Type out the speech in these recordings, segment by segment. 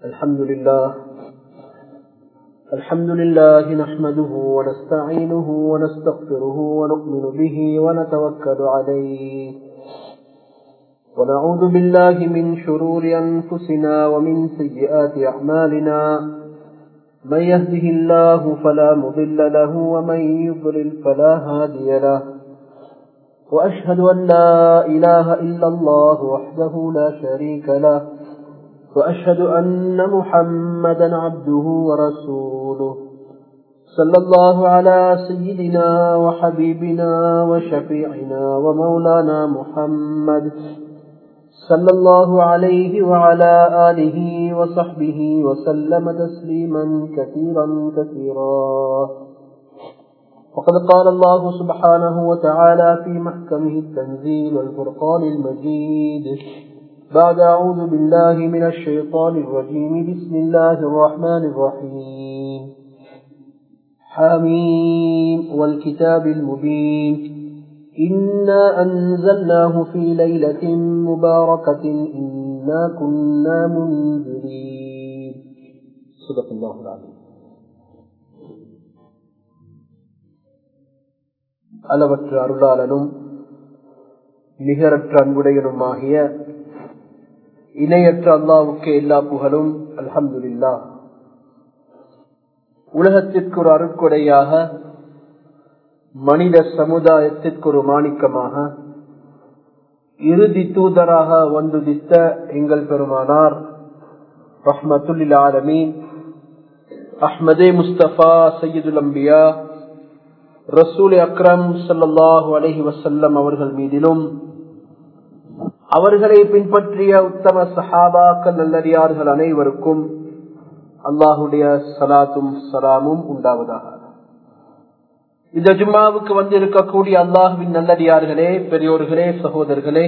الحمد لله الحمد لله نحمده ونستعينه ونستغفره ونؤمن به ونتوكل عليه ونعوذ بالله من شرور أنفسنا ومن سيئات أعمالنا من يهده الله فلا مضل له ومن يضلل فلا هادي له وأشهد أن لا إله إلا الله وحده لا شريك له وأشهد أن محمدا عبده ورسوله صلى الله على سيدنا وحبيبنا وشفيعنا ومولانا محمد صلى الله عليه وعلى آله وصحبه وسلم تسليما كثيرا كثيرا وقد قال الله سبحانه وتعالى في محكمه التنزيل والفرقان المجيد بعد أعوذ بالله من الشيطان الرجيم بسم الله الرحمن الرحيم حميم والكتاب المبين إنا أنزلناه في ليلة مباركة إنا كنا منذرين صدق الله العظيم அளவற்ற அருளாளனும் நிகரற்ற அன்புடையனுமாகிய இணையற்ற அல்லாவுக்கு எல்லா புகழும் அல்ஹம்துல்லா உலகத்திற்கு ஒரு அருட்கொடையாக மனித சமுதாயத்திற்கு ஒரு மாணிக்கமாக இறுதி தூதராக வந்துதித்த எங்கள் பெருமானார் ரஹ்மத்துல்லில் ஆலமீன் அஹ்மதே முஸ்தபா சையதுல் அம்பியா ரசூல் அக்ரம் சல்லாஹூ அலஹி வசல்லம் அவர்கள் மீதிலும் அவர்களை பின்பற்றிய உத்தம சஹாபாக்கள் நல்லறியார்கள் அனைவருக்கும் அல்லாஹுடைய சலாத்தும் சலாமும் உண்டாவதாக இந்த ஜும்மாவுக்கு வந்து இருக்கக்கூடிய அல்லாஹுவின் நல்லடியார்களே பெரியோர்களே சகோதரர்களே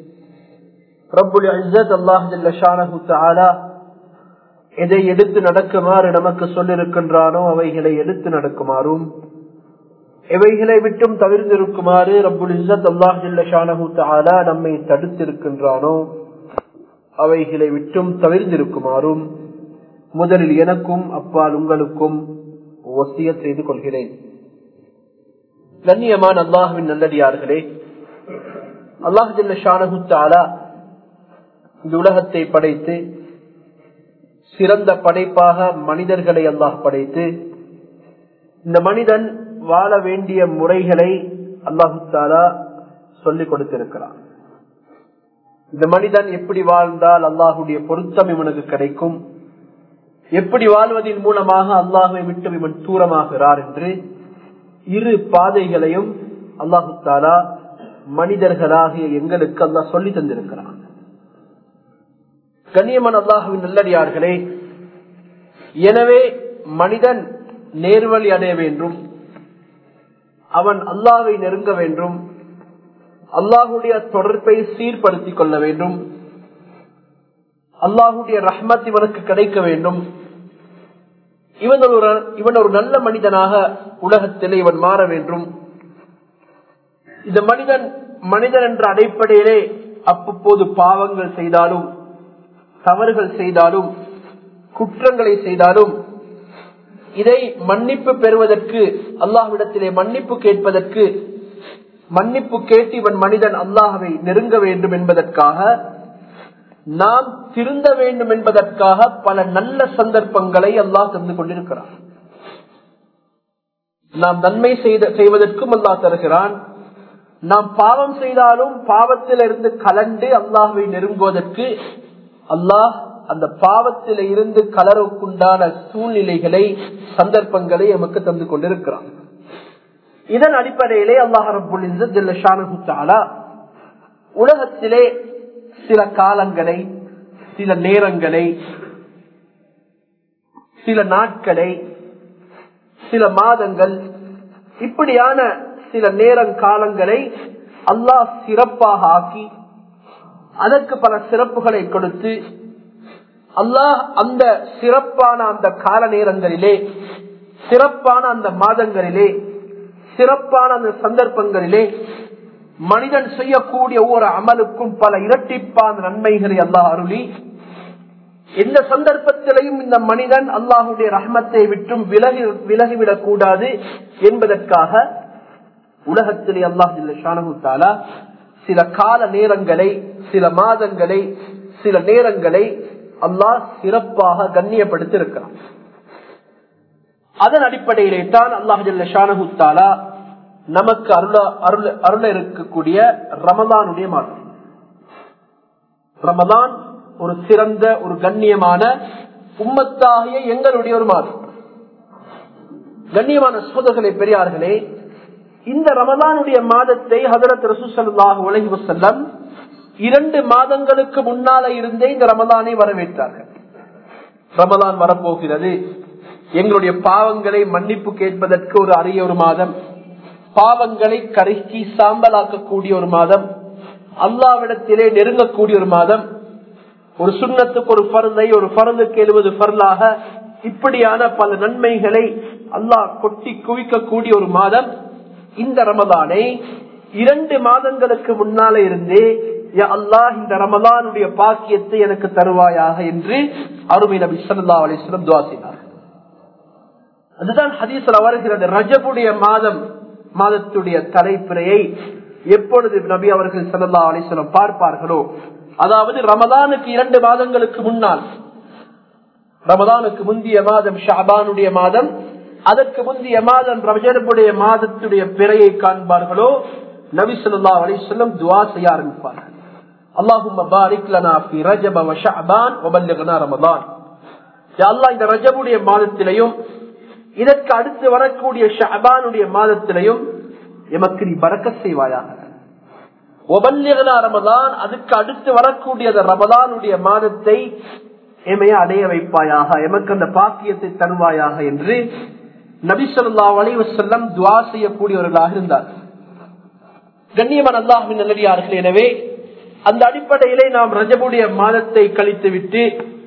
ரப்புல் அல்லாஹ் ஜல்லஷானஹு எதை எடுத்து நடக்குமாறு நமக்கு சொல்லிருக்கின்றானோ அவைகளை எடுத்து நடக்குமாறும் எவைகளை விட்டும் தவிர்த்திருக்குமாறு ரப்புல் இஸ்ஸத் அல்லாஹ் ஜல்லஷானஹு தஆலா நம்மை தடுத்திருக்கின்றானோ அவைகளை விட்டும் தவிர்த்திருக்குமாறும் முதலில் எனக்கும் அப்பால் உங்களுக்கும் ஒசிய செய்து கொள்கிறேன் கண்ணியமான அல்லாஹுவின் நல்லடியார்களே அல்லாஹ் ஜல்லஷானஹு தஆலா இந்த உலகத்தை படைத்து சிறந்த படைப்பாக மனிதர்களை அல்லாஹ் படைத்து இந்த மனிதன் வாழ வேண்டிய முறைகளை அல்லாஹு தாலா சொல்லிக் கொடுத்திருக்கிறான் இந்த மனிதன் எப்படி வாழ்ந்தால் அல்லாஹுடைய பொருத்தம் இவனுக்கு கிடைக்கும் எப்படி வாழ்வதன் மூலமாக அல்லாஹுவை விட்டு இவன் தூரமாகிறார் என்று இரு பாதைகளையும் அல்லாஹு தாலா மனிதர்களாகிய எங்களுக்கு அல்லாஹ் சொல்லி தந்திருக்கிறான் கண்ணியமன் அல்லாஹுவின் நல்லடியார்களே எனவே மனிதன் நேர்வழி அடைய வேண்டும் அவன் அல்லாவை நெருங்க வேண்டும் அல்லாஹுடைய தொடர்பை சீர்படுத்திக் கொள்ள வேண்டும் அல்லாஹுடைய ரஹ்மத் இவனுக்கு கிடைக்க வேண்டும் இவன் ஒரு இவன் ஒரு நல்ல மனிதனாக உலகத்திலே இவன் மாற வேண்டும் இந்த மனிதன் மனிதன் என்ற அடிப்படையிலே அவ்வப்போது பாவங்கள் செய்தாலும் தவறுகள் செய்தாலும் குற்றங்களை செய்தாலும் இதை மன்னிப்பு பெறுவதற்கு அல்லாஹ்விடத்திலே மன்னிப்பு கேட்பதற்கு மன்னிப்பு கேட்டு இவன் மனிதன் அல்லாஹவை நெருங்க வேண்டும் என்பதற்காக நாம் திருந்த வேண்டும் என்பதற்காக பல நல்ல சந்தர்ப்பங்களை அல்லாஹ் தந்து கொண்டிருக்கிறான் நாம் நன்மை செய்த செய்வதற்கும் அல்லாஹ் தருகிறான் நாம் பாவம் செய்தாலும் பாவத்தில் இருந்து கலண்டு அல்லாஹவை நெருங்குவதற்கு அல்லாஹ் அந்த பாவத்தில இருந்து கலருக்குண்டான சூழ்நிலைகளை சந்தர்ப்பங்களை நமக்கு தந்து கொண்டிருக்கிறான் இதன் அடிப்படையிலே அல்லாஹரபுல்லா உலகத்திலே சில காலங்களை சில நேரங்களை சில நாட்களை சில மாதங்கள் இப்படியான சில நேரம் காலங்களை அல்லாஹ் சிறப்பாக ஆக்கி அதற்கு பல சிறப்புகளை கொடுத்து அல்லாஹ் அந்த சிறப்பான அந்த கால நேரங்களிலே சிறப்பான அந்த மாதங்களிலே சிறப்பான அந்த சந்தர்ப்பங்களிலே மனிதன் செய்யக்கூடிய ஒவ்வொரு அமலுக்கும் பல இரட்டிப்பான நன்மைகளை அல்லாஹ் அருளி எந்த சந்தர்ப்பத்திலையும் இந்த மனிதன் அல்லாஹுடைய ரஹ்மத்தை விட்டும் விலகி விலகிவிடக் கூடாது என்பதற்காக உலகத்திலே அல்லாஹ் சில கால நேரங்களை சில மாதங்களை சில நேரங்களை அல்லாஹ் சிறப்பாக கண்ணியப்படுத்தி இருக்கிறான் அதன் அடிப்படையிலே தான் அல்லாஹ் ஷானஹு தாலா நமக்கு அருள அருள அருள இருக்கக்கூடிய ரமதானுடைய மாதம் ரமதான் ஒரு சிறந்த ஒரு கண்ணியமான உம்மத்தாகிய எங்களுடைய ஒரு மாதம் கண்ணியமான சோதர்களை பெரியார்களே இந்த ரமதானுடைய மாதத்தை ஹதரத் ரசூசல்லாஹு உலகி வசல்லம் இரண்டு மாதங்களுக்கு முன்னால இருந்தே இந்த ரமதானை வரவேற்றார்கள் ரமதான் வரப்போகிறது எங்களுடைய பாவங்களை மன்னிப்பு கேட்பதற்கு ஒரு அரிய ஒரு மாதம் பாவங்களை கருக்கி சாம்பலாக்கக்கூடிய ஒரு மாதம் அல்லாவிடத்திலே நெருங்கக்கூடிய ஒரு மாதம் ஒரு சுண்ணத்துக்கு ஒரு பருந்தை ஒரு பருந்துக்கு எழுபது பருளாக இப்படியான பல நன்மைகளை அல்லாஹ் கொட்டி குவிக்கக்கூடிய ஒரு மாதம் இந்த ரமதானை இரண்டு மாதங்களுக்கு முன்னால இருந்தே அல்லாஹ் இந்த ரமதானுடைய பாக்கியத்தை எனக்கு தருவாயாக என்று அருமை நபி சல்லா அலிஸ்லம் துவாசினார் அதுதான் ஹதீஸ்ல வருகிறது ரஜபுடைய மாதம் மாதத்துடைய தலைப்பிறையை எப்பொழுது நபி அவர்கள் சல்லா அலிஸ்லம் பார்ப்பார்களோ அதாவது ரமதானுக்கு இரண்டு மாதங்களுக்கு முன்னால் ரமதானுக்கு முந்தைய மாதம் ஷாபானுடைய மாதம் அதற்கு முந்தைய மாதம் ரஜபுடைய மாதத்துடைய பிறையை காண்பார்களோ நபி சொல்லா அலிஸ்லம் துவா செய்ய ஆரம்பிப்பார்கள் அல்லாஹும் இந்த ரஜபுடைய மாதத்திலையும் இதற்கு அடுத்து வரக்கூடிய ஷபானுடைய மாதத்திலையும் எமக்கு நீ பறக்க செய்வாயாக ரமதான் அதுக்கு அடுத்து வரக்கூடிய ரமதானுடைய மாதத்தை எமைய அடைய வைப்பாயாக எமக்கு அந்த பாக்கியத்தை தருவாயாக என்று நபி சொல்லா அலைவசல்லம் துவா செய்யக்கூடியவர்களாக இருந்தார் கண்ணியமான அல்லாஹின் நல்லடியார்கள் எனவே அந்த அடிப்படையிலே நாம் ரஜபுடைய மாதத்தை கழித்துவிட்டு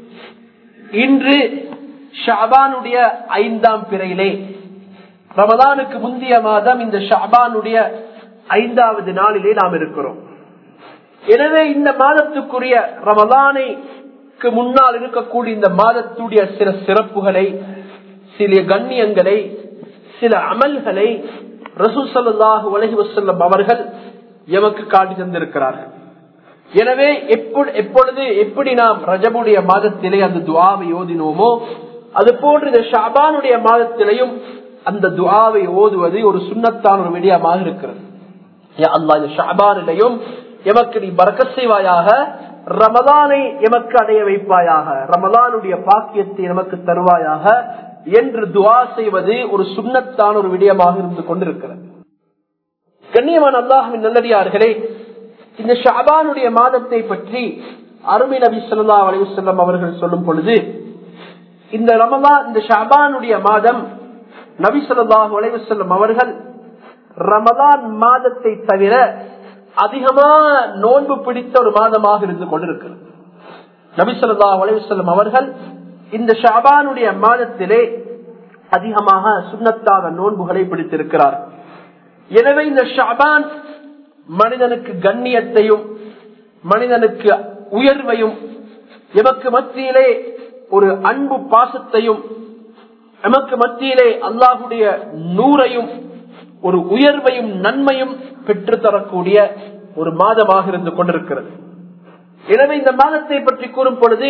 இன்று ஷாபானுடைய ஐந்தாம் பிறையிலே ரமதானுக்கு முந்தைய மாதம் இந்த ஷாபானுடைய ஐந்தாவது நாளிலே நாம் இருக்கிறோம் எனவே இந்த மாதத்துக்குரிய ரமதானைக்கு முன்னால் இருக்கக்கூடிய இந்த மாதத்துடைய சில சிறப்புகளை சில கண்ணியங்களை சில அமல்களை ரசூசல்லாஹு உலகி வசல்லம் அவர்கள் எமக்கு காட்டி தந்திருக்கிறார்கள் எனவே எப்பொழுது எப்படி நாம் ரஜபுடைய மாதத்திலே அந்த துவாவை ஓதினோமோ அது போன்று இந்த ஷாபானுடைய மாதத்திலையும் அந்த துவாவை ஓதுவது ஒரு சுண்ணத்தான ஒரு விடயமாக இருக்கிறது அல்லா இந்த ஷாபானிலையும் எமக்கு நீ பறக்க செய்வாயாக ரமதானை எமக்கு அடைய வைப்பாயாக ரமதானுடைய பாக்கியத்தை நமக்கு தருவாயாக என்று துவா செய்வது ஒரு சுண்ணத்தான ஒரு விடயமாக இருந்து கொண்டிருக்கிறது கண்ணியமான அல்லாஹின் நல்லடியார்களே இந்த ஷாபானுடைய மாதத்தை பற்றி அருமை நபி சொல்லா அலிவசல்லம் அவர்கள் சொல்லும் பொழுது இந்த ரமதான் இந்த ஷாபானுடைய மாதம் நபி சொல்லாஹு அலைவசல்லம் அவர்கள் ரமதான் மாதத்தை தவிர அதிகமா நோன்பு பிடித்த ஒரு மாதமாக இருந்து கொண்டிருக்கிறது நபி சொல்லா அலைவசல்லம் அவர்கள் இந்த ஷாபானுடைய மாதத்திலே அதிகமாக சுண்ணத்தாக நோன்புகளை பிடித்திருக்கிறார் எனவே இந்த ஷாபான் மனிதனுக்கு கண்ணியத்தையும் மனிதனுக்கு உயர்வையும் எமக்கு மத்தியிலே ஒரு அன்பு பாசத்தையும் எமக்கு மத்தியிலே அல்லாஹுடைய நூறையும் ஒரு உயர்வையும் நன்மையும் பெற்றுத்தரக்கூடிய ஒரு மாதமாக இருந்து கொண்டிருக்கிறது எனவே இந்த மாதத்தை பற்றி கூறும் பொழுது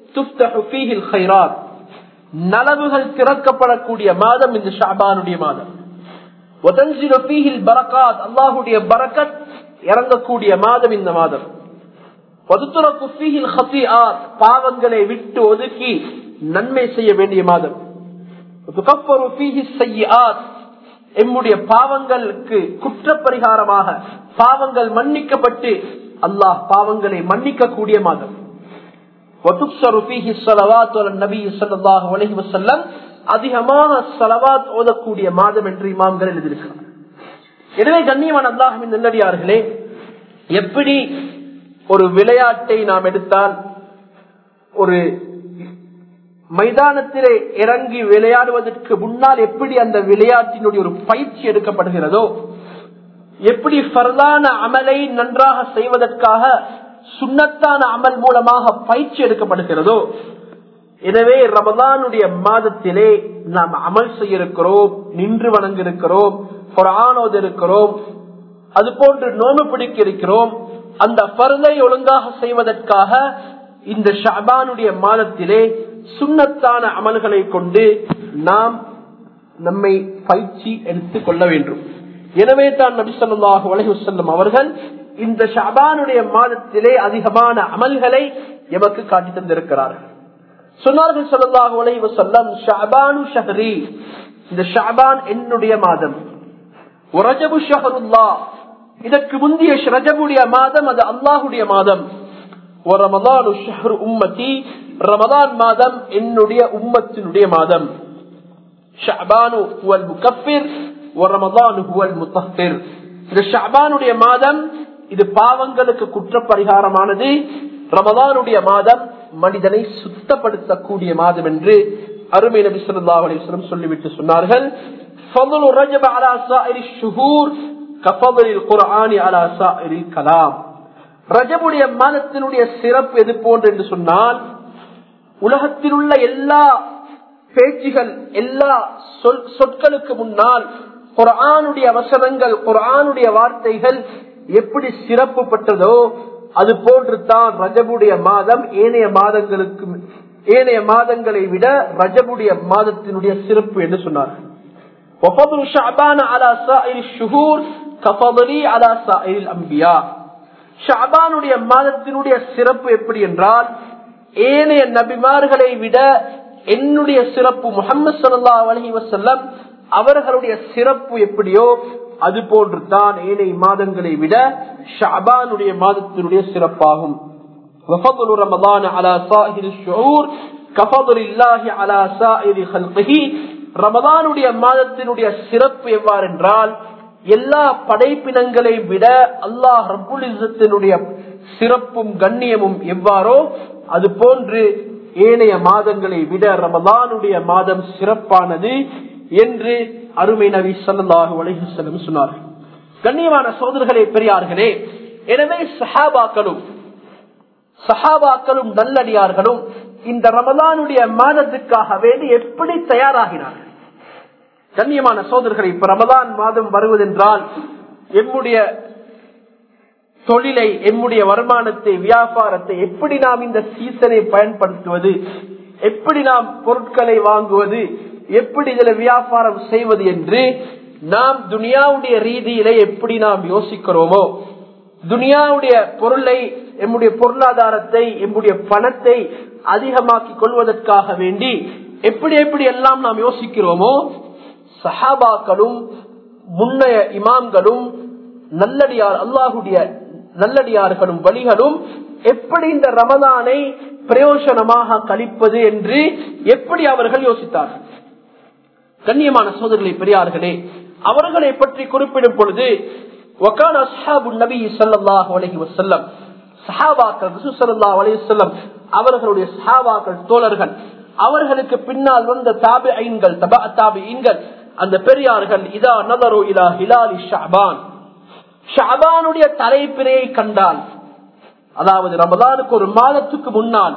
நலவுகள் திறக்கப்படக்கூடிய மாதம் இந்த ஷாபானுடைய மாதம் அல்லாஹுடைய பரக்கத் இறங்கக்கூடிய மாதம் இந்த மாதம் பாவங்களை விட்டு ஒதுக்கி நன்மை செய்ய வேண்டிய மாதம் எம்முடைய பாவங்களுக்கு குற்றப்பரிகாரமாக பாவங்கள் மன்னிக்கப்பட்டு அல்லாஹ் பாவங்களை மன்னிக்க கூடிய மாதம் அதிகமாக சலவாத் ஓதக்கூடிய மாதம் என்று இமாம்கள் எழுதியிருக்கிறார் எனவே கண்ணியமான அல்லாஹின் நல்லடியார்களே எப்படி ஒரு விளையாட்டை நாம் எடுத்தால் ஒரு மைதானத்திலே இறங்கி விளையாடுவதற்கு முன்னால் எப்படி அந்த விளையாட்டினுடைய ஒரு பயிற்சி எடுக்கப்படுகிறதோ எப்படி பரதான அமலை நன்றாக செய்வதற்காக சுண்ணத்தான அமல் மூலமாக பயிற்சி எடுக்கப்படுகிறதோ எனவே ரமதானுடைய மாதத்திலே நாம் அமல் செய்ய இருக்கிறோம் நின்று வணங்க இருக்கிறோம் குரானோது இருக்கிறோம் அது போன்று நோம்பு பிடிக்க இருக்கிறோம் அந்த பருதை ஒழுங்காக செய்வதற்காக இந்த ஷாபானுடைய மாதத்திலே சுண்ணத்தான அமல்களை கொண்டு நாம் நம்மை பயிற்சி எடுத்துக் கொள்ள வேண்டும் எனவே தான் நபி சொல்லாஹு அலஹுசல்லம் அவர்கள் இந்த ஷாபானுடைய மாதத்திலே அதிகமான அமல்களை எமக்கு காட்டி தந்திருக்கிறார்கள் சொன்னார்கள் சொல்லல்லாஹு அலைஹி வஸல்லம் ஷஅபானு ஷஹரி இந்த ஷஅபான் என்னுடைய மாதம் ரஜபு ஷஹருல்லாஹ் இதற்கு முந்தைய ரஜபுடைய மாதம் அது அல்லாஹுடைய மாதம் ரமதானு ஷஹரு உம்மதி ரமதான் மாதம் என்னுடைய உம்மத்தினுடைய மாதம் ஷஅபானு ஹுவல் முகஃபிர் ரமதானு ஹுவல் முத்தஹிர் இந்த ஷஅபானுடைய மாதம் இது பாவங்களுக்கு குற்ற பரிகாரமானது ரமதானுடைய மாதம் மனிதனை சுத்தப்படுத்தக்கூடிய மாதம் என்று அருமை நபி சொல்லா அலிஸ்லம் சொல்லிவிட்டு சொன்னார்கள் ரஜபுடைய மாதத்தினுடைய சிறப்பு எது போன்று என்று சொன்னால் உலகத்தில் உள்ள எல்லா பேச்சுகள் எல்லா சொற்களுக்கு முன்னால் குரானுடைய வசனங்கள் குரானுடைய வார்த்தைகள் எப்படி சிறப்பு பட்டதோ அது போன்று தான் ரஜபுடைய மாதம் ஏனைய மாதங்களுக்கு ஏனைய மாதங்களை விட ரஜபுடைய மாதத்தினுடைய சிறப்பு என்று சொன்னார் மாதத்தினுடைய சிறப்பு எப்படி என்றால் ஏனைய நபிமார்களை விட என்னுடைய சிறப்பு முகமது சல்லா அலஹி வசல்லம் அவர்களுடைய சிறப்பு எப்படியோ அது போன்று தான் ஏனைய மாதங்களை விட ஷாபானுடைய மாதத்தினுடைய சிறப்பாகும் ரமதானுடைய மாதத்தினுடைய சிறப்பு எவ்வாறு என்றால் எல்லா படைப்பினங்களை விட அல்லாஹ் ரபுலிசத்தினுடைய சிறப்பும் கண்ணியமும் எவ்வாறோ அது போன்று ஏனைய மாதங்களை விட ரமதானுடைய மாதம் சிறப்பானது என்று அருமை நபி சல்லாஹூ அலிஹசலம் சொன்னார்கள் கண்ணியமான சோதர்களே பெரியார்களே எனவே சஹாபாக்களும் சஹாபாக்களும் நல்லடியார்களும் இந்த ரமதானுடைய மாதத்துக்காக வேண்டி எப்படி தயாராகினார்கள் கண்ணியமான சோதர்களை இப்ப ரமதான் மாதம் வருவதென்றால் எம்முடைய தொழிலை எம்முடைய வருமானத்தை வியாபாரத்தை எப்படி நாம் இந்த சீசனை பயன்படுத்துவது எப்படி நாம் பொருட்களை வாங்குவது எப்படி இதுல வியாபாரம் செய்வது என்று நாம் துனியாவுடைய ரீதியில எப்படி நாம் யோசிக்கிறோமோ துனியாவுடைய பொருளை எம்முடைய பொருளாதாரத்தை எம்முடைய பணத்தை அதிகமாக்கி கொள்வதற்காக வேண்டி எப்படி எப்படி எல்லாம் நாம் யோசிக்கிறோமோ சஹாபாக்களும் முன்னைய இமாம்களும் நல்லடியார் அல்லாஹுடைய நல்லடியார்களும் வழிகளும் எப்படி இந்த ரமதானை பிரயோசனமாக கழிப்பது என்று எப்படி அவர்கள் யோசித்தார்கள் கண்ணியமான சோதர்களை பெரியார்களே அவர்களை பற்றி குறிப்பிடும் பொழுது அவர்களுடைய சஹாபாக்கள் தோழர்கள் அவர்களுக்கு பின்னால் வந்த தாபி ஐன்கள் தபா தாபி அந்த பெரியார்கள் இதா நதரோ இலா ஹிலாலி ஷாபான் ஷாபானுடைய தலைப்பினையை கண்டால் அதாவது ரமதானுக்கு ஒரு மாதத்துக்கு முன்னால்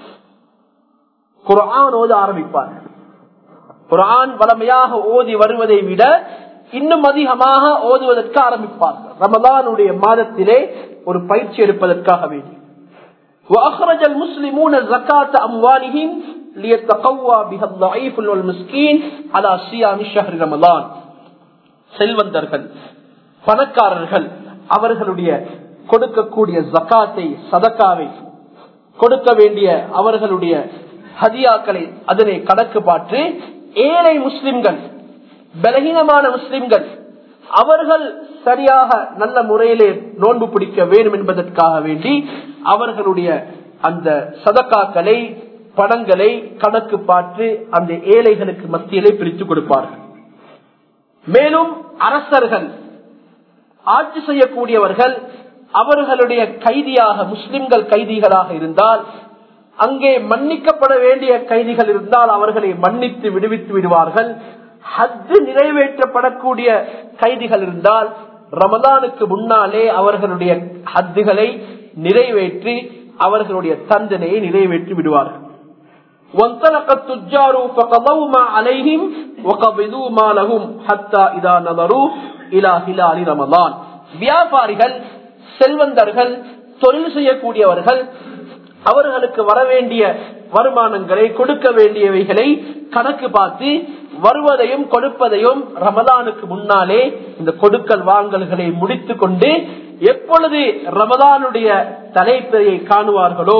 குரான் ஓத ஆரம்பிப்பார்கள் குரான் வளமையாக ஓதி வருவதை விட இன்னும் அதிகமாக ஓதுவதற்கு ஆரம்பிப்பார்கள் ரமதானுடைய மாதத்திலே ஒரு பயிற்சி எடுப்பதற்காக வேண்டி وأخرج المسلمون زكاة أموالهم ليتقوى بها الضعيف والمسكين على صيام شهر رمضان செல்வந்தர்கள் பணக்காரர்கள் அவர்களுடைய கொடுக்கக்கூடிய ஜக்காத்தை சதக்காவை கொடுக்க வேண்டிய அவர்களுடைய ஹதியாக்களை அதனை கணக்கு பாற்று ஏழை முஸ்லிம்கள் பலகீனமான முஸ்லிம்கள் அவர்கள் சரியாக நல்ல முறையிலே நோன்பு பிடிக்க வேண்டும் என்பதற்காக வேண்டி அவர்களுடைய அந்த சதக்காக்களை பணங்களை கணக்கு பார்த்து அந்த ஏழைகளுக்கு மத்தியிலே பிரித்து கொடுப்பார்கள் மேலும் அரசர்கள் ஆட்சி செய்யக்கூடியவர்கள் அவர்களுடைய கைதியாக முஸ்லிம்கள் கைதிகளாக இருந்தால் அங்கே மன்னிக்கப்பட வேண்டிய கைதிகள் இருந்தால் அவர்களை மன்னித்து விடுவித்து விடுவார்கள் ஹஜ்ஜு நிறைவேற்றப்படக்கூடிய கைதிகள் இருந்தால் ரமதானுக்கு முன்னாலே அவர்களுடைய ஹத்துகளை நிறைவேற்றி அவர்களுடைய தண்டனையை நிறைவேற்றி விடுவார்கள் وانطلق التجار فقضوا ما عليهم وقبضوا ما لهم حتى إذا نظروا إلى هلال رمضان வியாபாரிகள் செல்வந்தர்கள் தொழில் செய்யக்கூடியவர்கள் அவர்களுக்கு வரவேண்டிய வருமானங்களை கொடுக்க வேண்டியவைகளை கணக்கு பார்த்து வருவதையும் கொடுப்பதையும் ரமதானுக்கு முன்னாலே இந்த கொடுக்கல் வாங்கல்களை முடித்து கொண்டு எப்பொழுது ரமதானுடைய தலைப்பெறையை காணுவார்களோ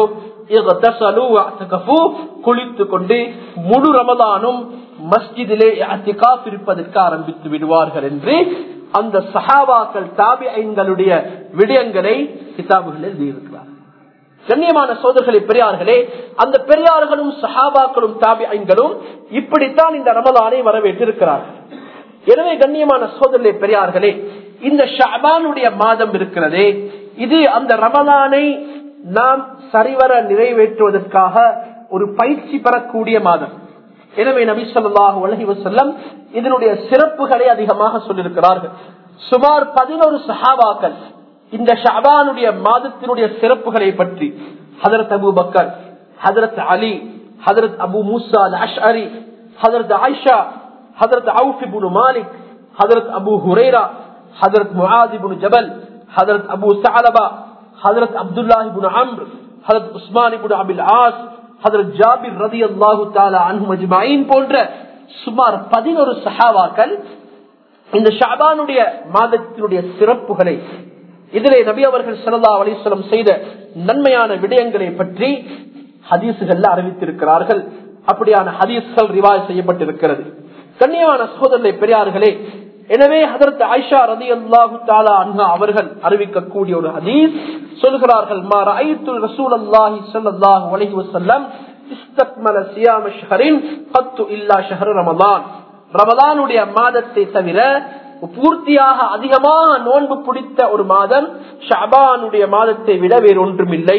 குளித்து கொண்டு முழு ரமதானும் மஸ்ஜிதிலே அத்திகாப் இருப்பதற்கு ஆரம்பித்து விடுவார்கள் என்று அந்த சஹாபாக்கள் தாபி ஐன்களுடைய விடயங்களை கிதாபுகளில் எழுதியிருக்கிறார் கண்ணியமான சோதர்களை பெரியார்களே அந்த பெரியார்களும் சஹாபாக்களும் தாபி ஐன்களும் இப்படித்தான் இந்த ரமதானை வரவேற்றிருக்கிறார்கள் எனவே கண்ணியமான சோதரலை பெரியார்களே இந்த ஷாபானுடைய மாதம் இருக்கிறதே இது அந்த ரமதானை நாம் சரிவர நிறைவேற்றுவதற்காக ஒரு பயிற்சி பெறக்கூடிய மாதம் எனவே நபி சொல்லாஹு அலஹி வசல்லம் இதனுடைய சிறப்புகளை அதிகமாக சொல்லியிருக்கிறார்கள் சுமார் பதினோரு சஹாபாக்கள் இந்த ஷாபானுடைய மாதத்தினுடைய சிறப்புகளை பற்றி ஹதரத் அபு பக்கர் ஹதரத் அலி ஹதரத் அபு மூசா அஷ்அரி ஹதரத் ஆயிஷா ஹதரத் அவுஃபிபுனு மாலிக் ஹதரத் அபு ஹுரேரா ஹதரத் முஹாதிபுனு ஜபல் ஹதரத் அபு சாலபா ஹதரத் அப்துல்லாஹிபுன் அம்ர் ஹதரத் உஸ்மானிபுன் அபில் ஆஸ் ஹதரத் ஜாபிர் ரதி அல்லாஹு தாலா அன்ஹு மஜ்மாயின் போன்ற சுமார் பதினோரு சஹாவாக்கள் இந்த ஷாபானுடைய மாதத்தினுடைய சிறப்புகளை இதிலே நபி அவர்கள் சல்லா அலிஸ்லம் செய்த நன்மையான விடயங்களை பற்றி ஹதீசுகள்ல அறிவித்திருக்கிறார்கள் அப்படியான ஹதீஸ்கள் ரிவாய் செய்யப்பட்டிருக்கிறது கண்ணியமான சகோதரனை பெரியார்களே எனவே அதற்கு ஆயிஷா ரதி அல்லாஹு தாலா அன்ஹா அவர்கள் அறிவிக்கக்கூடிய ஒரு ஹதீஸ் சொல்கிறார்கள் மாற ஐத்துல் ரசூல் அல்லாஹி ஸல்லல்லாஹு அலைஹி வஸல்லம் இஸ்தக்மல சியாம ஷஹரின் பத்து இல்லா ஷஹர் ரமதான் ரமதானுடைய மாதத்தை தவிர பூர்த்தியாக அதிகமாக நோன்பு பிடித்த ஒரு மாதம் ஷபானுடைய மாதத்தை விட வேறு ஒன்றுமில்லை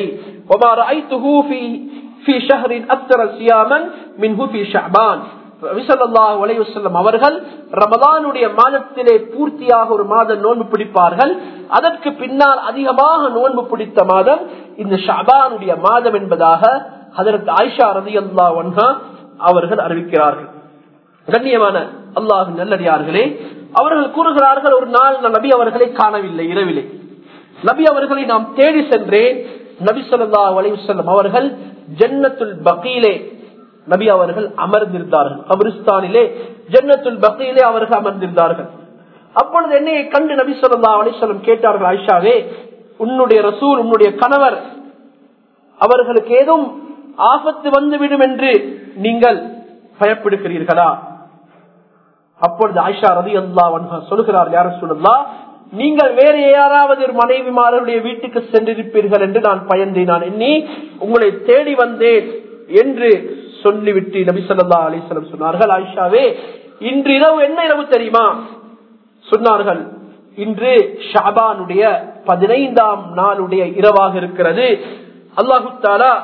அவர்கள் ரமதானுடைய மாதத்திலே பூர்த்தியாக ஒரு மாதம் நோன்பு பிடிப்பார்கள் அதற்கு பின்னால் அதிகமாக நோன்பு பிடித்த மாதம் இந்த ஷபானுடைய மாதம் என்பதாக அதற்கு ஆயிஷா ரதி அல்லா ஒன்ஹா அவர்கள் அறிவிக்கிறார்கள் கண்ணியமான அல்லாஹு நல்லடியார்களே அவர்கள் கூறுகிறார்கள் ஒரு நாள் நான் நபி அவர்களை காணவில்லை இரவிலே நபி அவர்களை நாம் தேடி சென்றேன் நபி சொல்லா அலிவசல்லம் அவர்கள் ஜன்னத்துல் பகீலே நபி அவர்கள் அமர்ந்திருந்தார்கள் கபிரிஸ்தானிலே ஜன்னத்துல் பகீலே அவர்கள் அமர்ந்திருந்தார்கள் அப்பொழுது என்னையை கண்டு நபி சொல்லா அலிசல்லம் கேட்டார்கள் ஆயிஷாவே உன்னுடைய ரசூல் உன்னுடைய கணவர் அவர்களுக்கு ஏதும் ஆபத்து வந்துவிடும் என்று நீங்கள் பயப்படுகிறீர்களா அப்பொழுது ஆயிஷா ரதி அல்லா சொல்லுகிறார் யார சொல்லா நீங்கள் வேறு யாராவது ஒரு மனைவிமார்களுடைய வீட்டுக்கு சென்றிருப்பீர்கள் என்று நான் பயந்தேன் நான் எண்ணி உங்களை தேடி வந்தேன் என்று சொல்லிவிட்டு நபி சொல்லா அலிஸ்லம் சொன்னார்கள் ஆயிஷாவே இன்று இரவு என்ன இரவு தெரியுமா சொன்னார்கள் இன்று ஷாபானுடைய பதினைந்தாம் நாளுடைய இரவாக இருக்கிறது அல்லாஹு தாலா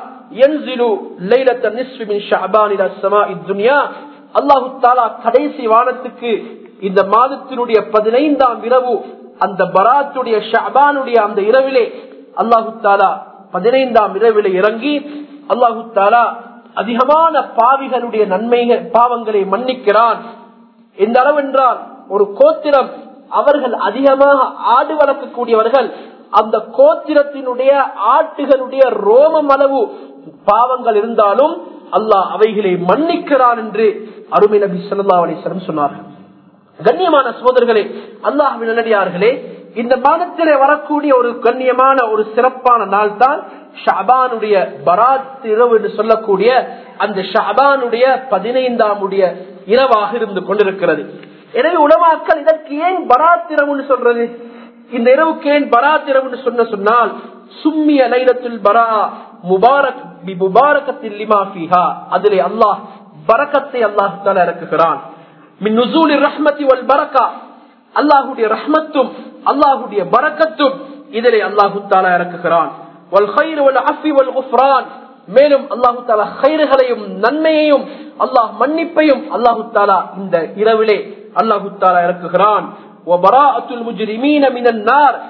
அல்லாஹு தாலா கடைசி வானத்துக்கு இந்த மாதத்தினுடைய பதினைந்தாம் இரவு அந்த பராத்துடைய ஷாபானுடைய அந்த இரவிலே அல்லாஹு தாலா பதினைந்தாம் இரவிலே இறங்கி அல்லாஹு தாலா அதிகமான பாவிகளுடைய நன்மைகள் பாவங்களை மன்னிக்கிறான் எந்த அளவென்றால் ஒரு கோத்திரம் அவர்கள் அதிகமாக ஆடு வளர்க்கக்கூடியவர்கள் அந்த கோத்திரத்தினுடைய ஆட்டுகளுடைய ரோமம் அளவு பாவங்கள் இருந்தாலும் அல்லாஹ் அவைகளை மன்னிக்கிறான் என்று அருமை நபி சொல்லா அலிஸ்லம் சொன்னார்கள் கண்ணியமான சோதர்களே அல்லாஹ் நல்லடியார்களே இந்த மாதத்திலே வரக்கூடிய ஒரு கண்ணியமான ஒரு சிறப்பான நாள் தான் ஷாபானுடைய பராத் இரவு என்று சொல்லக்கூடிய அந்த ஷாபானுடைய பதினைந்தாம் உடைய இரவாக இருந்து கொண்டிருக்கிறது எனவே உலமாக்கள் இதற்கு ஏன் பராத் இரவுன்னு சொல்றது இந்த இரவுக்கு ஏன் பராத் இரவுன்னு சொன்ன சொன்னால் சும்மிய லைலத்துல் பரா முபாரக் பி முபாரகத்தில் லிமா ஃபீஹா அதிலே அல்லாஹ் பரக்கத்தை அல்லாஹ் தால இறக்குகிறான் மின் நுசூலி ரஹ்மதி வல் பரக்கா அல்லாஹுடைய ரஹ்மத்தும் அல்லாஹுடைய பரக்கத்தும் இதிலே அல்லாஹு தாலா இறக்குகிறான் வல் ஹைர் வல் அஃபி வல் குஃப்ரான் மேலும் அல்லாஹு தாலா ஹைர்களையும் நன்மையையும் அல்லாஹ் மன்னிப்பையும் அல்லாஹு தாலா இந்த இரவிலே அல்லாஹு தாலா இறக்குகிறான்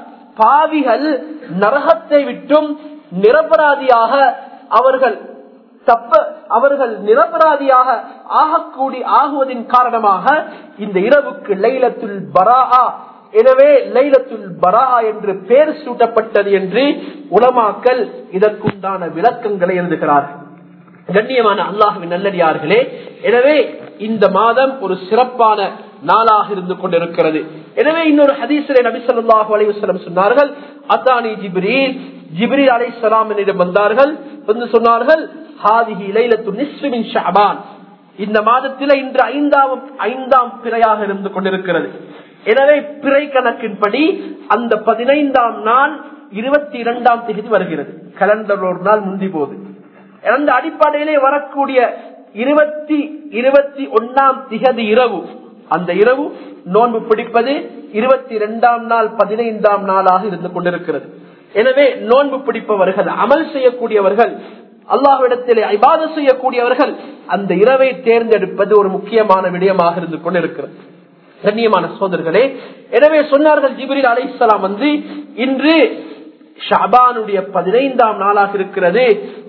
பாவிகள் நரகத்தை விட்டும் நிரபராதியாக அவர்கள் தப்ப அவர்கள் நிரபராதியாக ஆகக்கூடி ஆகுவதின் காரணமாக இந்த இரவுக்கு லைலத்துல் பரா எனவே லைலத்துல் பரா என்று பெயர் சூட்டப்பட்டது என்று உலமாக்கல் இதற்குண்டான விளக்கங்களை எழுதுகிறார்கள் கண்ணியமான அல்லாஹுவின் நல்லடியார்களே எனவே இந்த மாதம் ஒரு சிறப்பான நாளாக இருந்து கொண்டிருக்கிறது எனவே இன்னொரு ஹதீசரை நபி சொல்லாஹு அலைவசலம் சொன்னார்கள் அத்தானி ஜிப்ரீல் ஜிப்ரீல் அலை சலாமினிடம் வந்தார்கள் வந்து சொன்னார்கள் ஹாதிஹி லைலத்து நிஸ்மின் ஷாபான் இந்த மாதத்தில இன்று ஐந்தாம் ஐந்தாம் பிறையாக இருந்து கொண்டிருக்கிறது எனவே பிறை கணக்கின்படி அந்த பதினைந்தாம் நாள் இருபத்தி இரண்டாம் தேதி வருகிறது கலண்டர் ஒரு நாள் முந்தி போது அந்த அடிப்படையிலே வரக்கூடிய இருபத்தி இருபத்தி ஒன்னாம் திகதி இரவு அந்த இரவு நோன்பு பிடிப்பது இருபத்தி இரண்டாம் நாள் பதினைந்தாம் நாளாக இருந்து கொண்டிருக்கிறது எனவே நோன்பு பிடிப்பவர்கள் அமல் செய்யக்கூடியவர்கள் அல்லாஹ்விடத்திலே ஐபாத செய்யக்கூடியவர்கள் அந்த இரவை தேர்ந்தெடுப்பது ஒரு முக்கியமான விடயமாக இருந்து கொண்டிருக்கிறது கண்ணியமான சோதர்களே எனவே சொன்னார்கள் ஜிபிரில் அலைசலாம் வந்து இன்று ஷாபானுடைய பதினைந்தாம் நாளாக இருக்கிறது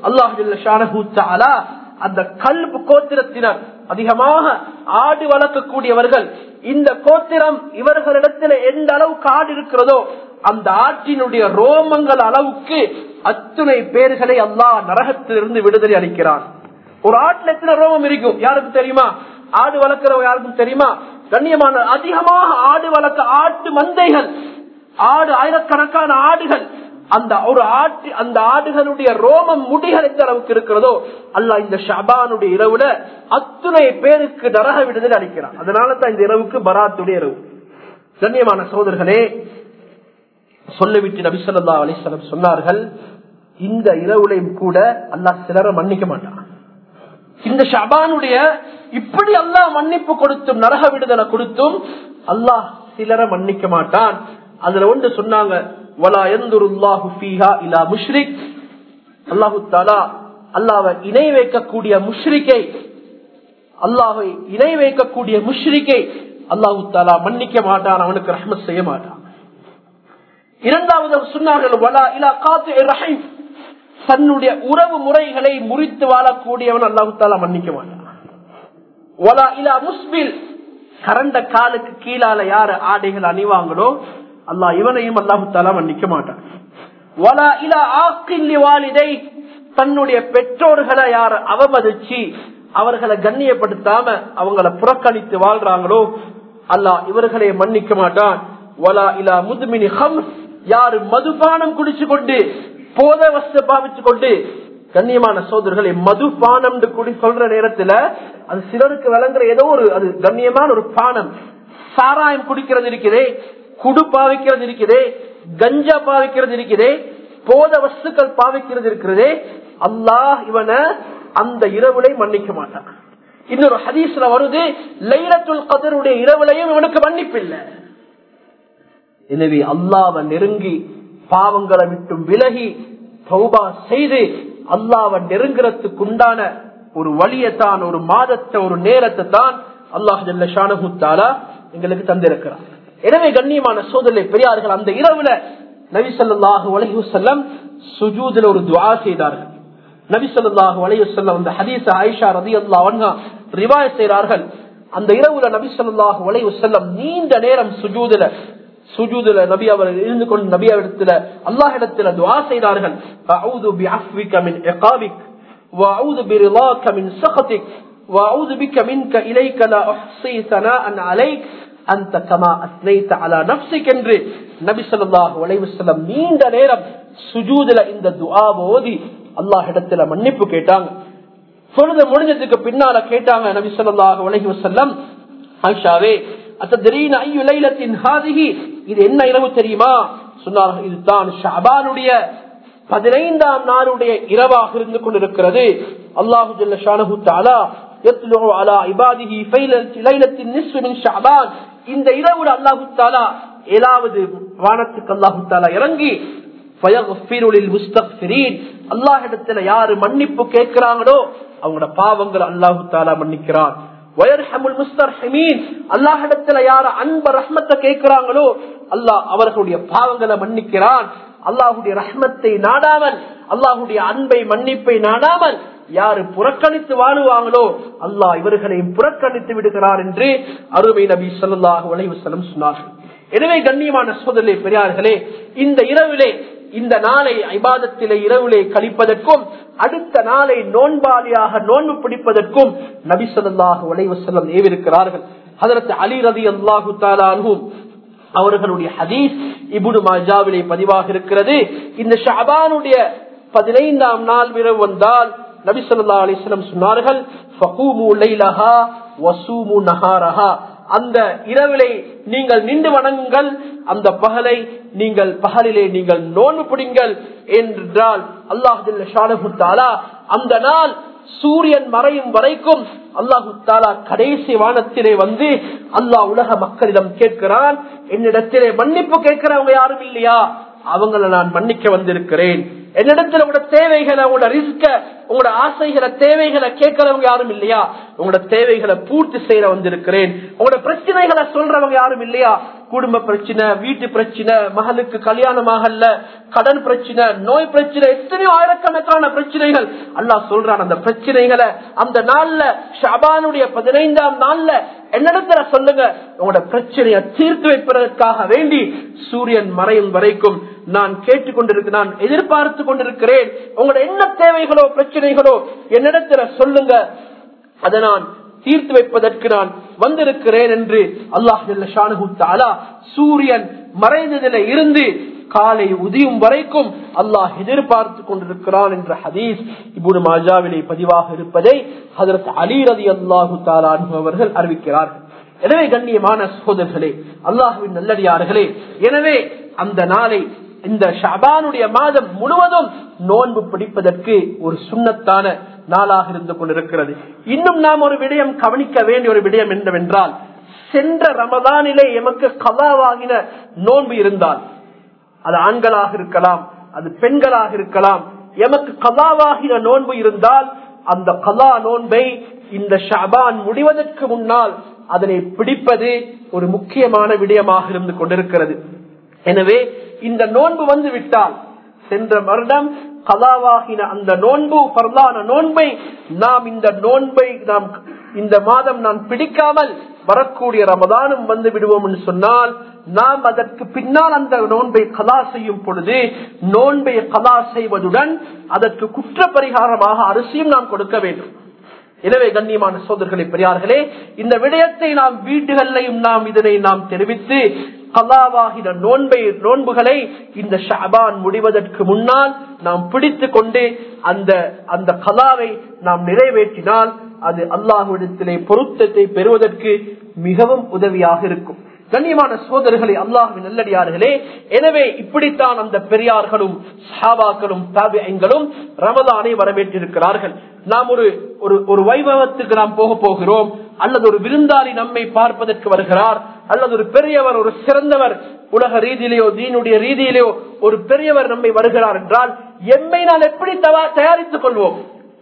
அல்லாஹு அந்த கல்பு கோத்திரத்தினர் அதிகமாக ஆடு வளர்க்கக்கூடியவர்கள் இந்த கோத்திரம் இவர்களிடத்தில் எந்த அளவுக்கு ஆடு இருக்கிறதோ அந்த ஆற்றினுடைய ரோமங்கள் அளவுக்கு அத்துணை பேர்களை அல்லாஹ் நரகத்திலிருந்து விடுதலை அளிக்கிறான் ஒரு ஆட்டுல எத்தனை ரோமம் இருக்கும் யாருக்கு தெரியுமா ஆடு வளர்க்கிறவங்க யாருக்கும் தெரியுமா கண்ணியமான அதிகமாக ஆடு வளர்க்க ஆட்டு மந்தைகள் ஆடு ஆயிரக்கணக்கான ஆடுகள் அந்த ஒரு ஆட்டு அந்த ஆடுகளுடைய ரோமம் முடிகள் எந்த அளவுக்கு இருக்கிறதோ அல்ல இந்த ஷபானுடைய இரவுல அத்துணை பேருக்கு நரக விடுதலை அளிக்கிறான் அதனால தான் இந்த இரவுக்கு பராத்துடைய இரவு கண்ணியமான சோதர்களே சொல்லிவிட்டு நபிசல்லா அலிசலம் சொன்னார்கள் இந்த இரவுலையும் கூட அல்லாஹ் சிலரை மன்னிக்க மாட்டான் இந்த ஷபானுடைய இப்படி அல்லாஹ் மன்னிப்பு கொடுத்தும் நரக விடுதலை கொடுத்தும் அல்லாஹ் சிலரை மன்னிக்க மாட்டான் அதுல ஒன்று சொன்னாங்க அல்லாவை இணை வைக்கக்கூடிய முஷ்ரிக்கை அல்லாவை இணை வைக்கக்கூடிய முஷ்ரிக்கை அல்லாஹு தாலா மன்னிக்க மாட்டான் அவனுக்கு ரஹ்மத் செய்ய மாட்டான் இரண்டாவது சொன்னார்கள் வலா இலா காத்து ரஹீம் தன்னுடைய உறவு முறைகளை முறித்து வாழக்கூடியவன் அல்லாஹு தாலா மன்னிக்க மாட்டான் வலா இலா முஸ்பில் கரண்ட காலுக்கு கீழால யாரு ஆடைகள் அணிவாங்களோ அல்லாஹ் இவனையும் அல்லாஹு தாலா மன்னிக்க மாட்டான் வலா இலா ஆக்கில்லி வாலிதை தன்னுடைய பெற்றோர்களை யார் அவமதிச்சு அவர்களை கண்ணியப்படுத்தாம அவங்களை புறக்கணித்து வாழ்றாங்களோ அல்லாஹ் இவர்களை மன்னிக்க மாட்டான் வலா இலா முதுமினி ஹம் யாரு மதுபானம் குடிச்சு கொண்டு போத வச பாவிச்சு கொண்டு கண்ணியமான சோதர்களை மதுபானம் குடி சொல்ற நேரத்துல அது சிலருக்கு விளங்குற ஏதோ ஒரு அது கண்ணியமான ஒரு பானம் சாராயம் குடிக்கிறது இருக்குதே குடு பாவிக்கிறது இருக்குதே கஞ்சா பாவிக்கிறது இருக்குதே போத வஸ்துக்கள் பாவிக்கிறது இருக்கிறதே அல்லாஹ் இவனை அந்த இரவுலை மன்னிக்க மாட்டான் இன்னொரு ஹதீஸ்ல வருது லைலத்துல் கதருடைய இரவுலையும் இவனுக்கு மன்னிப்பில்லை எனவே அல்லாவை நெருங்கி பாவங்களை விட்டும் விலகி தௌபா செய்து அல்லாவை நெருங்குறதுக்கு உண்டான ஒரு வழியத்தான் ஒரு மாதத்தை ஒரு நேரத்தை தான் அல்லாஹ் ஷானகுத்தாலா எங்களுக்கு தந்திருக்கிறார் எனவே கண்ணியமான சோதனை பெரியார்கள் அந்த இரவுல நபி சொல்லாஹு அலஹி செல்லம் சுஜூதுல ஒரு துவா செய்தார்கள் நபி சொல்லாஹு அலஹி செல்லம் அந்த ஹதீச ஆயிஷா ரதி அல்லா ரிவாய செய்கிறார்கள் அந்த இரவுல நபி சொல்லாஹு அலஹி செல்லம் நீண்ட நேரம் சுஜூதுல சுஜூதுல நபி அவர் இருந்து கொண்டு நபி இடத்துல அல்லாஹ் இடத்துல துவா செய்தார்கள் அவுது பி அஃபிக மின் இகாபிக் وأعوذ برضاك من سخطك وأعوذ بك منك إليك لا أحصي ثناء عليك அந்த கமா அஸ்னைத்த அலா நப்சிக் என்று நபி சொல்லாஹு அலைவசல்லம் நீண்ட நேரம் சுஜூதுல இந்த துஆவை ஓதி அல்லாஹ் இடத்துல மன்னிப்பு கேட்டாங்க பொழுது முடிஞ்சதுக்கு பின்னால கேட்டாங்க நபி சொல்லாஹு அலைஹி வசல்லம் ஆயிஷாவே அத்தரீன ஐயு லைலத்தின் ஹாதிஹி இது என்ன இரவு தெரியுமா சொன்னார்கள் இதுதான் ஷாபானுடைய பதினைந்தாம் நாளுடைய இரவாக இருந்து கொண்டிருக்கிறது அல்லாஹு ஜல்ல ஷானஹு தஆலா يطلع على عباده في ليلة النصف من شعبان இந்த இரவுல அல்லாஹு தாலா ஏழாவது வானத்துக்கு அல்லாஹு தாலா இறங்கி அல்லாஹிடத்துல யாரு மன்னிப்பு கேட்கிறாங்களோ அவங்களோட பாவங்கள் அல்லாஹு தாலா மன்னிக்கிறான் அல்லாஹிடத்துல யார அன்ப ரஹ்மத்தை கேட்கிறாங்களோ அல்லாஹ் அவர்களுடைய பாவங்களை மன்னிக்கிறான் அல்லாஹுடைய ரஹ்மத்தை நாடாமல் அல்லாஹுடைய அன்பை மன்னிப்பை நாடாமல் யாரு புறக்கணித்து வாழுவாங்களோ அல்லாஹ் இவர்களையும் புறக்கணித்து விடுகிறார் என்று அருமை நபி சொல்லாஹு வலைவசலம் சொன்னார்கள் எனவே கண்ணியமான சோதனை பெரியார்களே இந்த இரவிலே இந்த நாளை ஐபாதத்திலே இரவிலே கழிப்பதற்கும் அடுத்த நாளை நோன்பாளியாக நோன்பு பிடிப்பதற்கும் நபி சொல்லாஹு வலைவசல்லம் ஏவிருக்கிறார்கள் அதற்கு அலி ரதி அல்லாஹு தாலும் அவர்களுடைய ஹதீஸ் இபுடு மாஜாவிலே பதிவாக இருக்கிறது இந்த ஷாபானுடைய பதினைந்தாம் நாள் விரவு வந்தால் நபி சொல்லா அலிஸ்லம் சொன்னார்கள் அந்த இரவிலே நீங்கள் நின்று வணங்குங்கள் அந்த பகலை நீங்கள் பகலிலே நீங்கள் நோன்பு பிடிங்கள் என்றால் அல்லாஹு அந்த நாள் சூரியன் மறையும் வரைக்கும் அல்லாஹு தாலா கடைசி வானத்திலே வந்து அல்லாஹ் உலக மக்களிடம் கேட்கிறான் என்னிடத்திலே மன்னிப்பு கேட்கிறவங்க யாரும் இல்லையா அவங்கள நான் மன்னிக்க வந்திருக்கிறேன் என்னிடத்துல உங்களோட தேவைகளை உங்களோட ரிஸ்க உங்களோட ஆசைகளை தேவைகளை கேட்கறவங்க யாரும் இல்லையா உங்களோட தேவைகளை பூர்த்தி செய்ய வந்திருக்கிறேன் உங்களோட பிரச்சனைகளை சொல்றவங்க யாரும் இல்லையா குடும்ப பிரச்சனை வீட்டு பிரச்சனை மகளுக்கு கல்யாணமாகல கடன் பிரச்சனை நோய் பிரச்சனை எத்தனையோ ஆயிரக்கணக்கான பிரச்சனைகள் அல்லாஹ் சொல்றான் அந்த பிரச்சனைகளை அந்த நாள்ல ஷபானுடைய பதினைந்தாம் நாள்ல என்னிடத்துல சொல்லுங்க உங்களோட பிரச்சனையை தீர்த்து வைப்பதற்காக வேண்டி சூரியன் மறையும் வரைக்கும் நான் கேட்டுக்கொண்டிருக்க நான் எதிர்பார்த்து கொண்டிருக்கிறேன் உங்களோட என்ன தேவைகளோ பிரச்சனைகளோ என்னிடத்துல சொல்லுங்க அதை நான் தீர்த்து வைப்பதற்கு நான் வந்திருக்கிறேன் என்று அல்லாஹ் சூரியன் மறைந்ததில இருந்து காலை உதியும் வரைக்கும் அல்லாஹ் எதிர்பார்த்து கொண்டிருக்கிறான் என்ற ஹதீஸ் இபுடு மாஜாவிலே பதிவாக இருப்பதை அதற்கு அலீரதி அல்லாஹு தாலான் அவர்கள் அறிவிக்கிறார்கள் எனவே கண்ணியமான சகோதரர்களே அல்லாஹுவின் நல்லடியார்களே எனவே அந்த நாளை இந்த ஷபானுடைய மாதம் முழுவதும் நோன்பு பிடிப்பதற்கு ஒரு சுண்ணத்தான நாளாக இருந்து கொண்டிருக்கிறது இன்னும் நாம் ஒரு விடயம் கவனிக்க வேண்டிய ஒரு விடயம் என்னவென்றால் சென்ற ரமதானிலே எமக்கு கலாவாகின நோன்பு இருந்தால் அது ஆண்களாக இருக்கலாம் அது பெண்களாக இருக்கலாம் எமக்கு கலாவாகின நோன்பு இருந்தால் அந்த கலா நோன்பை இந்த ஷபான் முடிவதற்கு முன்னால் அதனை பிடிப்பது ஒரு முக்கியமான விடயமாக இருந்து கொண்டிருக்கிறது எனவே இந்த நோன்பு வந்து விட்டால் சென்ற வருடம் கலாவாகின அந்த நோன்பு பரலான நோன்பை நாம் இந்த நோன்பை நாம் இந்த மாதம் நான் பிடிக்காமல் வரக்கூடிய ரமதானும் வந்து விடுவோம் என்று சொன்னால் நாம் அதற்கு பின்னால் அந்த நோன்பை கலா செய்யும் பொழுது நோன்பை கலா செய்வதுடன் அதற்கு குற்ற பரிகாரமாக அரிசியும் நாம் கொடுக்க வேண்டும் எனவே கண்ணியமான சோதர்களே பெரியார்களே இந்த விடயத்தை நாம் வீடுகளிலையும் நாம் இதனை நாம் தெரிவித்து கலாவாகின நோன்பை நோன்புகளை இந்த ஷாபான் முடிவதற்கு முன்னால் நாம் பிடித்து கொண்டு அந்த அந்த கலாவை நாம் நிறைவேற்றினால் அது அல்லாஹுவிடத்திலே பொருத்தத்தை பெறுவதற்கு மிகவும் உதவியாக இருக்கும் கண்ணியமான சோதர்களே அல்லாஹுவின் நல்லடியார்களே எனவே இப்படித்தான் அந்த பெரியார்களும் சாபாக்களும் தாபியங்களும் ரமதானை வரவேற்றிருக்கிறார்கள் நாம் ஒரு ஒரு ஒரு வைபவத்துக்கு நாம் போக போகிறோம் அல்லது ஒரு விருந்தாளி நம்மை பார்ப்பதற்கு வருகிறார் அல்லது ஒரு பெரியவர் ஒரு சிறந்தவர் உலக ரீதியிலேயோ தீனுடைய ரீதியிலேயோ ஒரு பெரியவர் நம்மை வருகிறார் என்றால் எம்மை நான் எப்படி தயாரித்துக் கொள்வோம்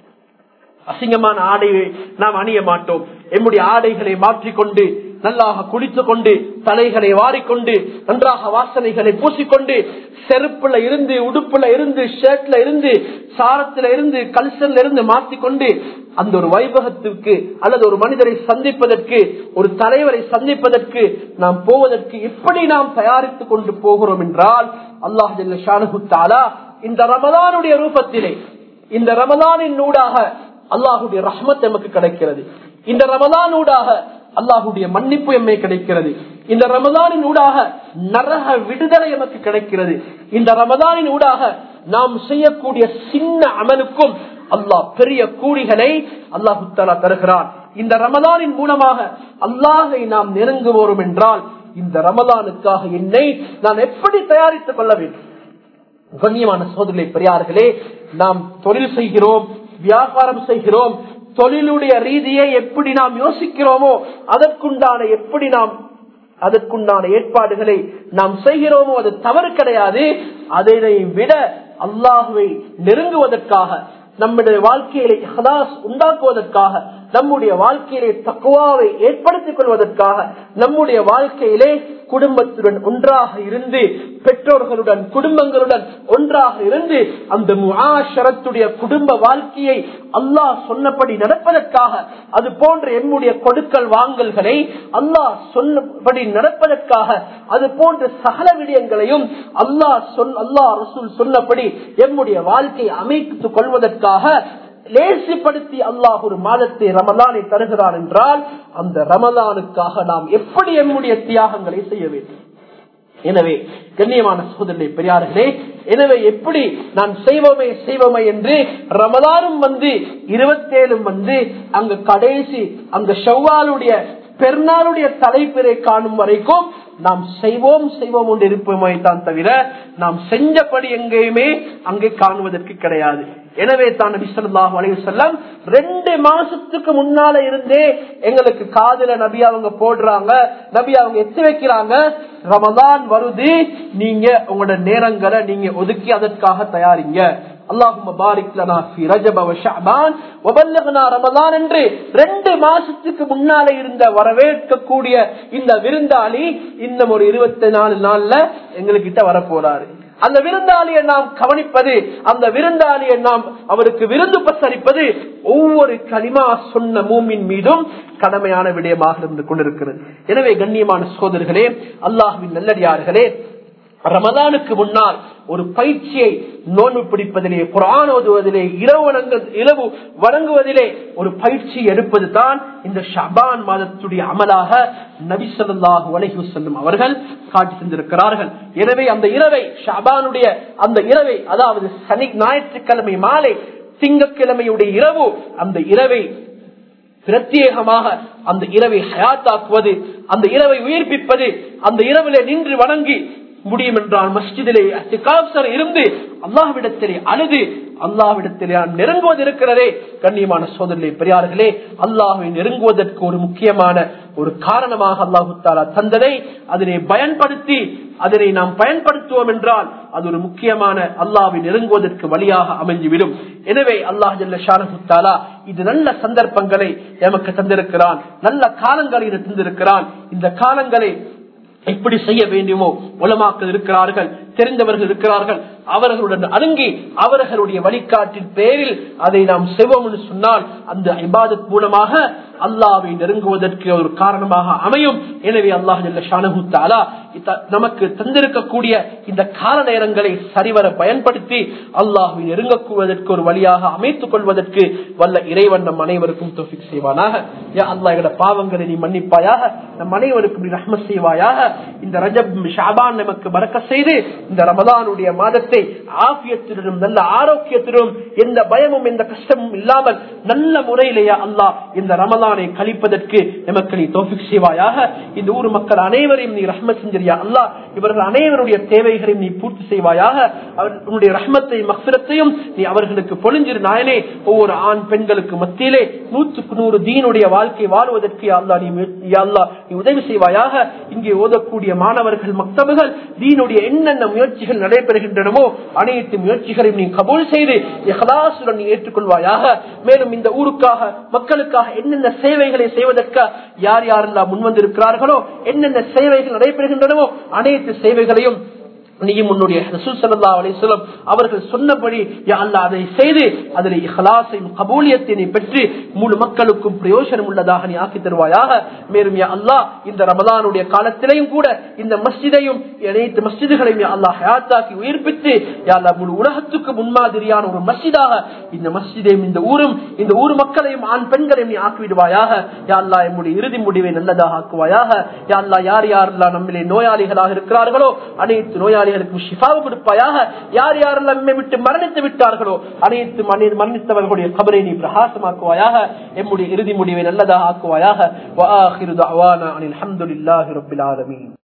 அசிங்கமான ஆடையை நாம் அணிய மாட்டோம் எம்முடைய ஆடைகளை மாற்றிக்கொண்டு நல்லாக குளித்துக் கொண்டு தலைகளை வாரிக்கொண்டு நன்றாக வாசனைகளை பூசிக்கொண்டு செருப்புல இருந்து உடுப்புல இருந்து ஷர்ட்ல இருந்து சாரத்துல இருந்து கல்சல்ல இருந்து மாற்றிக்கொண்டு அந்த ஒரு வைபகத்திற்கு அல்லது ஒரு மனிதரை சந்திப்பதற்கு ஒரு தலைவரை சந்திப்பதற்கு நாம் போவதற்கு எப்படி நாம் தயாரித்துக் கொண்டு போகிறோம் என்றால் அல்லாஹாலா இந்த ரமதானுடைய ரூபத்திலே இந்த ரமதானின் ஊடாக அல்லாஹுடைய ரஹ்மத் எமக்கு கிடைக்கிறது இந்த ரமதான் ஊடாக அல்லாஹுடைய மன்னிப்பு எம்மை கிடைக்கிறது இந்த ரமதானின் ஊடாக நரக விடுதலை எமக்கு கிடைக்கிறது இந்த ரமதானின் ஊடாக நாம் செய்யக்கூடிய சின்ன அமலுக்கும் அல்லாஹ் பெரிய கூலிகளை அல்லாஹு தாலா தருகிறான் இந்த ரமதானின் மூலமாக அல்லாஹை நாம் நெருங்குவோம் என்றால் இந்த ரமதானுக்காக என்னை நான் எப்படி தயாரித்துக் கொள்ள வேண்டும் கண்ணியமான சோதனை பெரியார்களே நாம் தொழில் செய்கிறோம் வியாபாரம் செய்கிறோம் தொழிலுடைய ரீதியை எப்படி நாம் யோசிக்கிறோமோ அதற்குண்டான எப்படி நாம் அதற்குண்டான ஏற்பாடுகளை நாம் செய்கிறோமோ அது தவறு கிடையாது அதனை விட அல்லாஹுவை நெருங்குவதற்காக நம்முடைய வாழ்க்கையில ஹலாஸ் உண்டாக்குவதற்காக நம்முடைய வாழ்க்கையிலே தக்குவாவை ஏற்படுத்திக் கொள்வதற்காக நம்முடைய வாழ்க்கையிலே குடும்பத்துடன் ஒன்றாக இருந்து பெற்றோர்களுடன் குடும்பங்களுடன் ஒன்றாக இருந்து அந்த முஆஷரத்துடைய குடும்ப வாழ்க்கையை அல்லாஹ் சொன்னபடி நடப்பதற்காக அது போன்ற எம்முடைய கொடுக்கல் வாங்கல்களை அல்லாஹ் சொன்னபடி நடப்பதற்காக அது போன்ற சகல விடயங்களையும் அல்லாஹ் சொல் அல்லாஹ் ரசூல் சொன்னபடி எம்முடைய வாழ்க்கையை அமைத்துக் கொள்வதற்காக லேசிப்படுத்தி அல்லாஹ் ஒரு மாதத்தை ரமலானை தருகிறார் என்றால் அந்த ரமலானுக்காக நாம் எப்படி எம்முடைய தியாகங்களை செய்ய வேண்டும் எனவே கண்ணியமான சகோதரனை பெரியார்களே எனவே எப்படி நான் செய்வோமே செய்வோமே என்று ரமலானும் வந்து இருபத்தேழும் வந்து அங்க கடைசி அங்க செவ்வாலுடைய பெருநாளுடைய தலைப்பிறை காணும் வரைக்கும் நாம் செய்வோம் செய்வோம் என்று இருப்போமே தான் தவிர நாம் செஞ்சபடி எங்கேயுமே அங்கே காணுவதற்கு கிடையாது எனவே தான் நபி ஸல்லல்லாஹு அலைஹி வஸல்லம் ரெண்டு மாசத்துக்கு முன்னால இருந்தே எங்களுக்கு காதுல நபி அவங்க போடுறாங்க நபி அவங்க எத்தி வைக்கிறாங்க ரமதான் வருது நீங்க உங்களோட நேரங்களை நீங்க ஒதுக்கி அதற்காக தயாரிங்க அல்லாஹும்ம பாரிக் லனா ஃபி ரஜப வ ஷஅபான் வ பல்லக்னா ரமலான் என்று ரெண்டு மாசத்துக்கு முன்னாலே இருந்த வரவேற்கக்கூடிய இந்த விருந்தாளி இன்னும் ஒரு இருபத்தி நாலு நாள்ல எங்ககிட்ட வரப்போறாரு அந்த விருந்தாளியை நாம் கவனிப்பது அந்த விருந்தாளியை நாம் அவருக்கு விருந்து பசரிப்பது ஒவ்வொரு களிமா சொன்ன மூமின் மீதும் கடமையான விடயமாக இருந்து கொண்டிருக்கிறது எனவே கண்ணியமான சோதர்களே அல்லாஹுவின் நல்லடியார்களே ரமதானுக்கு முன்னால் ஒரு பயிற்சியை நோன்பு பிடிப்பதிலே குரான் ஓதுவதிலே இரவு வணங்கு இரவு வணங்குவதிலே ஒரு பயிற்சி எடுப்பது தான் இந்த ஷபான் மாதத்துடைய அமலாக நபிசல்லாஹு அலஹி செல்லும் அவர்கள் காட்டி தந்திருக்கிறார்கள் எனவே அந்த இரவை ஷபானுடைய அந்த இரவை அதாவது சனி ஞாயிற்றுக்கிழமை மாலை திங்கக்கிழமையுடைய இரவு அந்த இரவை பிரத்யேகமாக அந்த இரவை ஹயாத்தாக்குவது அந்த இரவை உயிர்ப்பிப்பது அந்த இரவிலே நின்று வணங்கி முடியும் என்றால் மஸ்ஜிதிலே இருந்து அல்லாஹ்விடத்திலே அழுது அல்லாஹ்விடத்திலே நான் நெருங்குவது இருக்கிறதே கண்ணியமான சோதரிலே பெரியார்களே அல்லாஹை நெருங்குவதற்கு ஒரு முக்கியமான ஒரு காரணமாக அல்லாஹு தாலா தந்ததை அதனை பயன்படுத்தி அதனை நாம் பயன்படுத்துவோம் என்றால் அது ஒரு முக்கியமான அல்லாவை நெருங்குவதற்கு வழியாக அமைந்துவிடும் எனவே அல்லாஹ் ஷானகுத்தாலா இது நல்ல சந்தர்ப்பங்களை எமக்கு தந்திருக்கிறான் நல்ல காலங்களை தந்திருக்கிறான் இந்த காலங்களை எப்படி செய்ய வேண்டுமோ உலமாக்கள் இருக்கிறார்கள் தெரிந்தவர்கள் இருக்கிறார்கள் அவர்களுடன் அணுங்கி அவர்களுடைய வழிகாட்டின் பேரில் அதை நாம் செய்வோம் என்று சொன்னால் அந்த இபாதத் மூலமாக அல்லாவை நெருங்குவதற்கு ஒரு காரணமாக அமையும் எனவே அல்லாஹ் ஷானகுத்தாலா நமக்கு தந்திருக்கக்கூடிய இந்த கால நேரங்களை சரிவர பயன்படுத்தி அல்லாஹை நெருங்கக்குவதற்கு ஒரு வழியாக அமைத்துக் கொள்வதற்கு வல்ல இறைவன் நம் அனைவருக்கும் தோஃபிக் செய்வானாக அல்லா எங்களோட பாவங்களை நீ மன்னிப்பாயாக நம் அனைவருக்கும் நீ ரஹ்ம செய்வாயாக இந்த ரஜப் ஷாபான் நமக்கு மறக்க செய்து இந்த ரமதானுடைய மாதத்தை ஆபியத்துடனும் நல்ல ஆரோக்கியத்துடனும் எந்த பயமும் எந்த கஷ்டமும் இல்லாமல் நல்ல முறையிலேயே அல்லாஹ் இந்த ரமலானை கழிப்பதற்கு நமக்கு நீ தோஃபிக் செய்வாயாக இந்த ஊர் மக்கள் அனைவரையும் நீ ரஹ்ம செஞ்சிரியா அல்லா இவர்கள் அனைவருடைய தேவைகளையும் நீ பூர்த்தி செய்வாயாக உன்னுடைய ரஹ்மத்தையும் மக்சிரத்தையும் நீ அவர்களுக்கு பொழிஞ்சிரு நாயனே ஒவ்வொரு ஆண் பெண்களுக்கு மத்தியிலே நூற்றுக்கு நூறு தீனுடைய வாழ்க்கை வாழ்வதற்கு அல்லா நீ அல்லா நீ உதவி செய்வாயாக இங்கே ஓதக்கூடிய மாணவர்கள் மக்தபுகள் தீனுடைய என்னென்ன முயற்சிகள் நடைபெறுகின்றனவோ அனைத்து முயற்சிகளையும் நீ கபூல் செய்து நீ ஏற்றுக்கொள்வாயாக மேலும் இந்த ஊருக்காக மக்களுக்காக என்னென்ன சேவைகளை செய்வதற்கு யார் யாரெல்லாம் முன்வந்திருக்கிறார்களோ என்னென்ன சேவைகள் நடைபெறுகின்றனவோ அனைத்து சேவைகளையும் நீயும் உன்னுடைய சல்லா அலிஸ்லம் அவர்கள் சொன்னபடி அல்லா அதை செய்து அதில் இஹலாசையும் கபூலியத்தை பெற்று முழு மக்களுக்கும் பிரயோஜனம் உள்ளதாக நீ ஆக்கி தருவாயாக மேலும் யா அல்லா இந்த ரமலானுடைய காலத்திலையும் கூட இந்த மஸ்ஜிதையும் அனைத்து மஸ்ஜிதுகளையும் அல்லா ஹயாத்தாக்கி உயிர்ப்பித்து யாழ்லா முழு உலகத்துக்கு முன்மாதிரியான ஒரு மஸ்ஜிதாக இந்த மஸ்ஜிதையும் இந்த ஊரும் இந்த ஊர் மக்களையும் ஆண் பெண்களையும் நீ ஆக்கிவிடுவாயாக யாழ்லா என்னுடைய இறுதி முடிவை நல்லதாக ஆக்குவாயாக யாழ்லா யார் யாரெல்லாம் நம்மளே நோயாளிகளாக இருக்கிறார்களோ அனைத்து நோயாளி நோயாளிகளுக்கு ஷிஃபாவு கொடுப்பாயாக யார் யாரெல்லாம் நம்மை விட்டு மரணித்து விட்டார்களோ அனைத்து மரணித்தவர்களுடைய கபரை நீ பிரகாசமாக்குவாயாக எம்முடைய இறுதி முடிவை நல்லதாக ஆக்குவாயாக